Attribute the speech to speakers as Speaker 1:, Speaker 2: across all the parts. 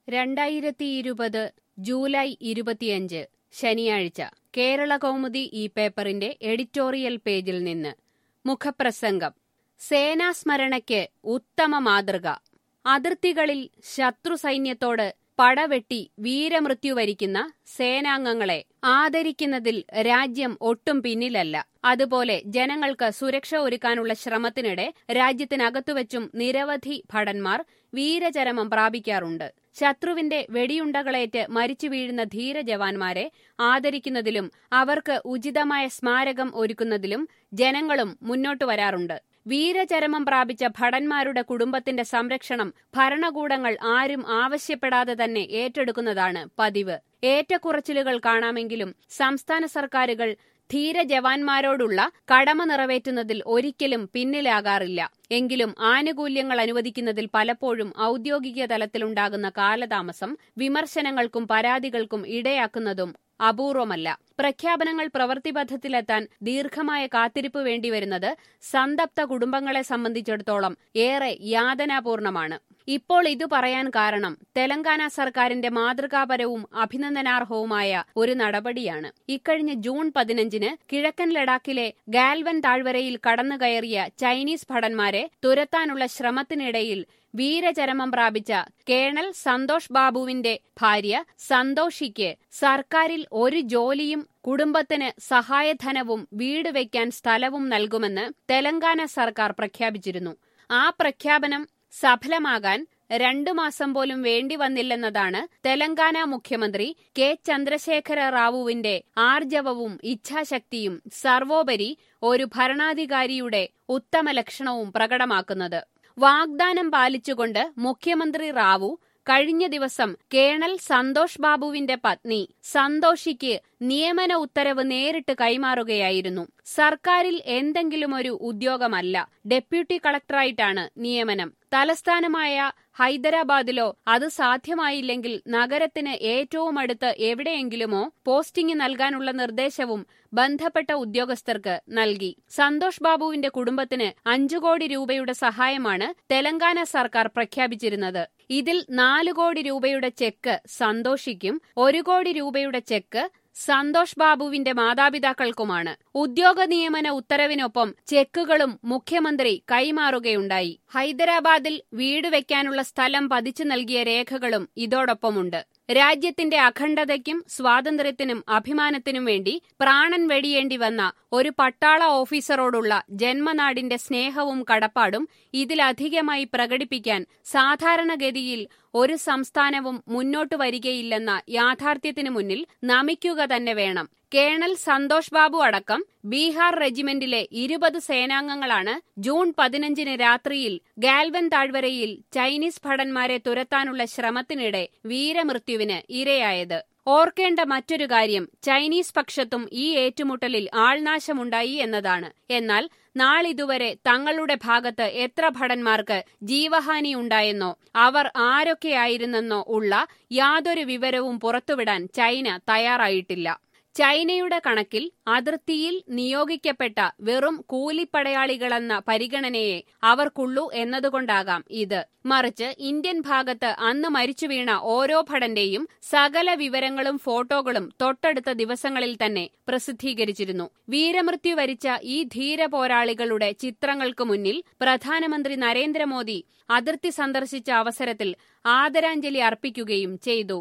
Speaker 1: രണ്ടായിരത്തി ഇരുപത് ജൂലൈ ഇരുപത്തിയഞ്ച് ശനിയാഴ്ച കേരള കൗമുദി ഈ പേപ്പറിന്റെ എഡിറ്റോറിയൽ പേജിൽ നിന്ന് മുഖപ്രസംഗം സേനാസ്മരണയ്ക്ക് ഉത്തമ മാതൃക അതിർത്തികളിൽ ശത്രു സൈന്യത്തോട് പടവെട്ടി വീരമൃത്യു വരിക്കുന്ന സേനാംഗങ്ങളെ ആദരിക്കുന്നതിൽ രാജ്യം ഒട്ടും പിന്നിലല്ല അതുപോലെ ജനങ്ങൾക്ക് സുരക്ഷ ഒരുക്കാനുള്ള ശ്രമത്തിനിടെ രാജ്യത്തിനകത്തുവച്ചും നിരവധി ഭടന്മാർ വീരചരമം പ്രാപിക്കാറുണ്ട് ശത്രുവിന്റെ വെടിയുണ്ടകളേറ്റ് മരിച്ചു വീഴുന്ന ധീര ജവാന്മാരെ ആദരിക്കുന്നതിലും അവർക്ക് ഉചിതമായ സ്മാരകം ഒരുക്കുന്നതിലും ജനങ്ങളും മുന്നോട്ടു വരാറുണ്ട് വീരചരമം പ്രാപിച്ച ഭടന്മാരുടെ കുടുംബത്തിന്റെ സംരക്ഷണം ഭരണകൂടങ്ങൾ ആരും ആവശ്യപ്പെടാതെ തന്നെ ഏറ്റെടുക്കുന്നതാണ് പതിവ് ഏറ്റക്കുറച്ചിലുകൾ കാണാമെങ്കിലും സംസ്ഥാന സർക്കാരുകൾ ധീര ജവാന്മാരോടുള്ള കടമ നിറവേറ്റുന്നതിൽ ഒരിക്കലും പിന്നിലാകാറില്ല എങ്കിലും ആനുകൂല്യങ്ങൾ അനുവദിക്കുന്നതിൽ പലപ്പോഴും ഔദ്യോഗിക തലത്തിലുണ്ടാകുന്ന കാലതാമസം വിമർശനങ്ങൾക്കും പരാതികൾക്കും ഇടയാക്കുന്നതും അപൂർവമല്ല പ്രഖ്യാപനങ്ങൾ പ്രവൃത്തിപഥത്തിലെത്താൻ ദീർഘമായ കാത്തിരിപ്പ് വേണ്ടിവരുന്നത് സന്തപ്ത കുടുംബങ്ങളെ സംബന്ധിച്ചിടത്തോളം ഏറെ യാതനാപൂർണമാണ് ഇപ്പോൾ ഇത് പറയാൻ കാരണം തെലങ്കാന സർക്കാരിന്റെ മാതൃകാപരവും അഭിനന്ദനാർഹവുമായ ഒരു നടപടിയാണ് ഇക്കഴിഞ്ഞ ജൂൺ പതിനഞ്ചിന് കിഴക്കൻ ലഡാക്കിലെ ഗാൽവൻ താഴ്വരയിൽ കടന്നുകയറിയ ചൈനീസ് ഭടന്മാരെ തുരത്താനുള്ള ശ്രമത്തിനിടയിൽ വീരചരമം പ്രാപിച്ച കേണൽ സന്തോഷ് ബാബുവിന്റെ ഭാര്യ സന്തോഷിക്ക് സർക്കാരിൽ ഒരു ജോലിയും കുടുംബത്തിന് സഹായധനവും വീട് വയ്ക്കാൻ സ്ഥലവും നൽകുമെന്ന് തെലങ്കാന സർക്കാർ പ്രഖ്യാപിച്ചിരുന്നു ആ പ്രഖ്യാപനം സഫലമാകാൻ രണ്ടു മാസം പോലും വേണ്ടി വന്നില്ലെന്നതാണ് തെലങ്കാന മുഖ്യമന്ത്രി കെ ചന്ദ്രശേഖര റാവുവിന്റെ ആർജവവും ഇച്ഛാശക്തിയും സർവോപരി ഒരു ഭരണാധികാരിയുടെ ഉത്തമ ലക്ഷണവും പ്രകടമാക്കുന്നത് വാഗ്ദാനം പാലിച്ചുകൊണ്ട് മുഖ്യമന്ത്രി റാവു കഴിഞ്ഞ ദിവസം കേണൽ സന്തോഷ് ബാബുവിന്റെ പത്നി സന്തോഷിക്ക് നിയമന ഉത്തരവ് നേരിട്ട് കൈമാറുകയായിരുന്നു സർക്കാരിൽ എന്തെങ്കിലും ഒരു ഉദ്യോഗമല്ല ഡെപ്യൂട്ടി കളക്ടറായിട്ടാണ് നിയമനം തലസ്ഥാനമായ ഹൈദരാബാദിലോ അത് സാധ്യമായില്ലെങ്കിൽ നഗരത്തിന് ഏറ്റവും അടുത്ത് എവിടെയെങ്കിലുമോ പോസ്റ്റിംഗ് നൽകാനുള്ള നിർദ്ദേശവും ബന്ധപ്പെട്ട ഉദ്യോഗസ്ഥർക്ക് നൽകി സന്തോഷ് ബാബുവിന്റെ കുടുംബത്തിന് അഞ്ചു കോടി രൂപയുടെ സഹായമാണ് തെലങ്കാന സർക്കാർ പ്രഖ്യാപിച്ചിരുന്നത് ഇതിൽ നാലു കോടി രൂപയുടെ ചെക്ക് സന്തോഷിക്കും ഒരു കോടി രൂപയുടെ ചെക്ക് സന്തോഷ് ബാബുവിന്റെ മാതാപിതാക്കൾക്കുമാണ് ഉദ്യോഗ നിയമന ഉത്തരവിനൊപ്പം ചെക്കുകളും മുഖ്യമന്ത്രി കൈമാറുകയുണ്ടായി ഹൈദരാബാദിൽ വീട് വെക്കാനുള്ള സ്ഥലം പതിച്ചു നൽകിയ രേഖകളും ഇതോടൊപ്പമുണ്ട് രാജ്യത്തിന്റെ അഖണ്ഡതയ്ക്കും സ്വാതന്ത്ര്യത്തിനും അഭിമാനത്തിനും വേണ്ടി പ്രാണൻ വെടിയേണ്ടി വന്ന ഒരു പട്ടാള ഓഫീസറോടുള്ള ജന്മനാടിന്റെ സ്നേഹവും കടപ്പാടും ഇതിലധികമായി പ്രകടിപ്പിക്കാൻ സാധാരണഗതിയിൽ ഒരു സംസ്ഥാനവും മുന്നോട്ടു വരികയില്ലെന്ന യാഥാർത്ഥ്യത്തിനു മുന്നിൽ നമിക്കുക തന്നെ വേണം കേണൽ സന്തോഷ് ബാബു അടക്കം ബീഹാർ റെജിമെന്റിലെ ഇരുപത് സേനാംഗങ്ങളാണ് ജൂൺ പതിനഞ്ചിന് രാത്രിയിൽ ഗാൽവൻ താഴ്വരയിൽ ചൈനീസ് ഭടന്മാരെ തുരത്താനുള്ള ശ്രമത്തിനിടെ വീരമൃത്യുവിന് ഇരയായത് ഓർക്കേണ്ട മറ്റൊരു കാര്യം ചൈനീസ് പക്ഷത്തും ഈ ഏറ്റുമുട്ടലിൽ ആൾനാശമുണ്ടായി എന്നതാണ് എന്നാൽ നാളിതുവരെ തങ്ങളുടെ ഭാഗത്ത് എത്ര ഭടന്മാർക്ക് ജീവഹാനി ഉണ്ടായെന്നോ അവർ ആരൊക്കെയായിരുന്നെന്നോ ഉള്ള യാതൊരു വിവരവും പുറത്തുവിടാൻ ചൈന തയ്യാറായിട്ടില്ല ചൈനയുടെ കണക്കിൽ അതിർത്തിയിൽ നിയോഗിക്കപ്പെട്ട വെറും കൂലിപ്പടയാളികളെന്ന പരിഗണനയെ അവർക്കുള്ളൂ എന്നതുകൊണ്ടാകാം ഇത് മറിച്ച് ഇന്ത്യൻ ഭാഗത്ത് അന്ന് മരിച്ചു വീണ ഓരോ ഭടന്റെയും സകല വിവരങ്ങളും ഫോട്ടോകളും തൊട്ടടുത്ത ദിവസങ്ങളിൽ തന്നെ പ്രസിദ്ധീകരിച്ചിരുന്നു വീരമൃത്യു വരിച്ച ഈ ധീര പോരാളികളുടെ ചിത്രങ്ങൾക്ക് മുന്നിൽ പ്രധാനമന്ത്രി നരേന്ദ്രമോദി അതിർത്തി സന്ദർശിച്ച അവസരത്തിൽ ആദരാഞ്ജലി അർപ്പിക്കുകയും ചെയ്തു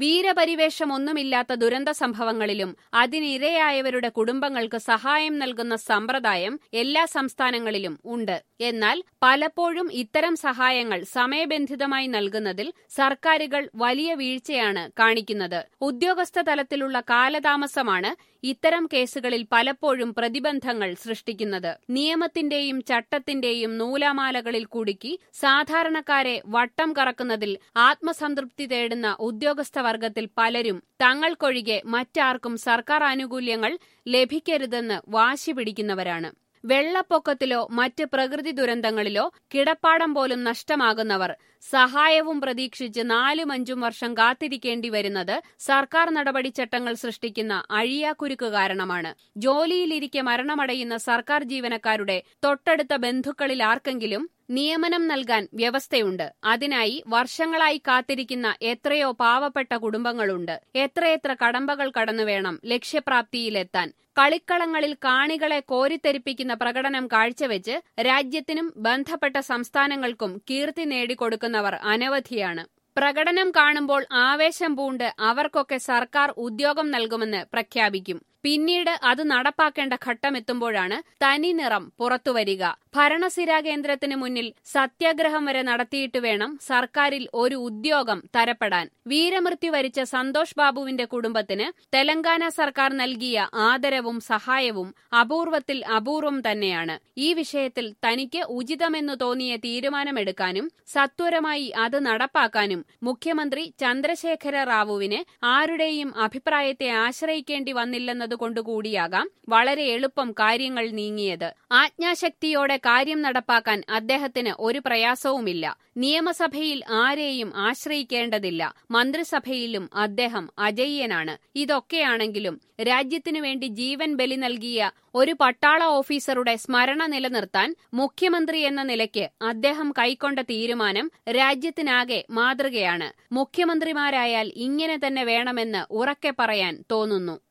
Speaker 1: വീരപരിവേഷമൊന്നുമില്ലാത്ത ദുരന്ത സംഭവങ്ങളിലും അതിനിരയായവരുടെ കുടുംബങ്ങൾക്ക് സഹായം നൽകുന്ന സമ്പ്രദായം എല്ലാ സംസ്ഥാനങ്ങളിലും ഉണ്ട് എന്നാൽ പലപ്പോഴും ഇത്തരം സഹായങ്ങൾ സമയബന്ധിതമായി നൽകുന്നതിൽ സർക്കാരുകൾ വലിയ വീഴ്ചയാണ് കാണിക്കുന്നത് ഉദ്യോഗസ്ഥ തലത്തിലുള്ള കാലതാമസമാണ് ഇത്തരം കേസുകളിൽ പലപ്പോഴും പ്രതിബന്ധങ്ങൾ സൃഷ്ടിക്കുന്നത് നിയമത്തിന്റെയും ചട്ടത്തിന്റെയും നൂലാമാലകളിൽ കുടുക്കി സാധാരണക്കാരെ വട്ടം കറക്കുന്നതിൽ ആത്മസംതൃപ്തി തേടുന്ന ഉദ്യോഗസ്ഥ വർഗത്തിൽ പലരും തങ്ങൾക്കൊഴികെ മറ്റാർക്കും സർക്കാർ ആനുകൂല്യങ്ങൾ ലഭിക്കരുതെന്ന് വാശി പിടിക്കുന്നവരാണ് വെള്ളപ്പൊക്കത്തിലോ മറ്റ് പ്രകൃതി ദുരന്തങ്ങളിലോ കിടപ്പാടം പോലും നഷ്ടമാകുന്നവർ സഹായവും പ്രതീക്ഷിച്ച് നാലും അഞ്ചും വർഷം കാത്തിരിക്കേണ്ടി വരുന്നത് സർക്കാർ നടപടിച്ചട്ടങ്ങൾ സൃഷ്ടിക്കുന്ന അഴിയാക്കുരുക്ക് കാരണമാണ് ജോലിയിലിരിക്കെ മരണമടയുന്ന സർക്കാർ ജീവനക്കാരുടെ തൊട്ടടുത്ത ബന്ധുക്കളിൽ ആർക്കെങ്കിലും നിയമനം നൽകാൻ വ്യവസ്ഥയുണ്ട് അതിനായി വർഷങ്ങളായി കാത്തിരിക്കുന്ന എത്രയോ പാവപ്പെട്ട കുടുംബങ്ങളുണ്ട് എത്രയെത്ര കടമ്പകൾ കടന്നു വേണം ലക്ഷ്യപ്രാപ്തിയിലെത്താൻ കളിക്കളങ്ങളിൽ കാണികളെ കോരിത്തെരിപ്പിക്കുന്ന പ്രകടനം കാഴ്ചവെച്ച് രാജ്യത്തിനും ബന്ധപ്പെട്ട സംസ്ഥാനങ്ങൾക്കും കീർത്തി നേടിക്കൊടുക്കുന്നവർ അനവധിയാണ് പ്രകടനം കാണുമ്പോൾ ആവേശം പൂണ്ട് അവർക്കൊക്കെ സർക്കാർ ഉദ്യോഗം നൽകുമെന്ന് പ്രഖ്യാപിക്കും പിന്നീട് അത് നടപ്പാക്കേണ്ട ഘട്ടമെത്തുമ്പോഴാണ് തനി നിറം പുറത്തുവരിക ഭരണസിരാ കേന്ദ്രത്തിന് മുന്നിൽ സത്യാഗ്രഹം വരെ നടത്തിയിട്ട് വേണം സർക്കാരിൽ ഒരു ഉദ്യോഗം തരപ്പെടാൻ വീരമൃത്യു വരിച്ച സന്തോഷ് ബാബുവിന്റെ കുടുംബത്തിന് തെലങ്കാന സർക്കാർ നൽകിയ ആദരവും സഹായവും അപൂർവത്തിൽ അപൂർവം തന്നെയാണ് ഈ വിഷയത്തിൽ തനിക്ക് ഉചിതമെന്നു തോന്നിയ തീരുമാനമെടുക്കാനും സത്വരമായി അത് നടപ്പാക്കാനും മുഖ്യമന്ത്രി ചന്ദ്രശേഖര റാവുവിന് ആരുടെയും അഭിപ്രായത്തെ ആശ്രയിക്കേണ്ടി വന്നില്ലെന്നത് കൊണ്ടുകൂടിയാകാം വളരെ എളുപ്പം കാര്യങ്ങൾ നീങ്ങിയത് ആജ്ഞാശക്തിയോടെ കാര്യം നടപ്പാക്കാൻ അദ്ദേഹത്തിന് ഒരു പ്രയാസവുമില്ല നിയമസഭയിൽ ആരെയും ആശ്രയിക്കേണ്ടതില്ല മന്ത്രിസഭയിലും അദ്ദേഹം അജയ്യനാണ് ഇതൊക്കെയാണെങ്കിലും രാജ്യത്തിനു വേണ്ടി ജീവൻ ബലി നൽകിയ ഒരു പട്ടാള ഓഫീസറുടെ സ്മരണ നിലനിർത്താൻ മുഖ്യമന്ത്രി എന്ന നിലയ്ക്ക് അദ്ദേഹം കൈക്കൊണ്ട തീരുമാനം രാജ്യത്തിനാകെ മാതൃകയാണ് മുഖ്യമന്ത്രിമാരായാൽ ഇങ്ങനെ തന്നെ വേണമെന്ന് ഉറക്കെ പറയാൻ തോന്നുന്നു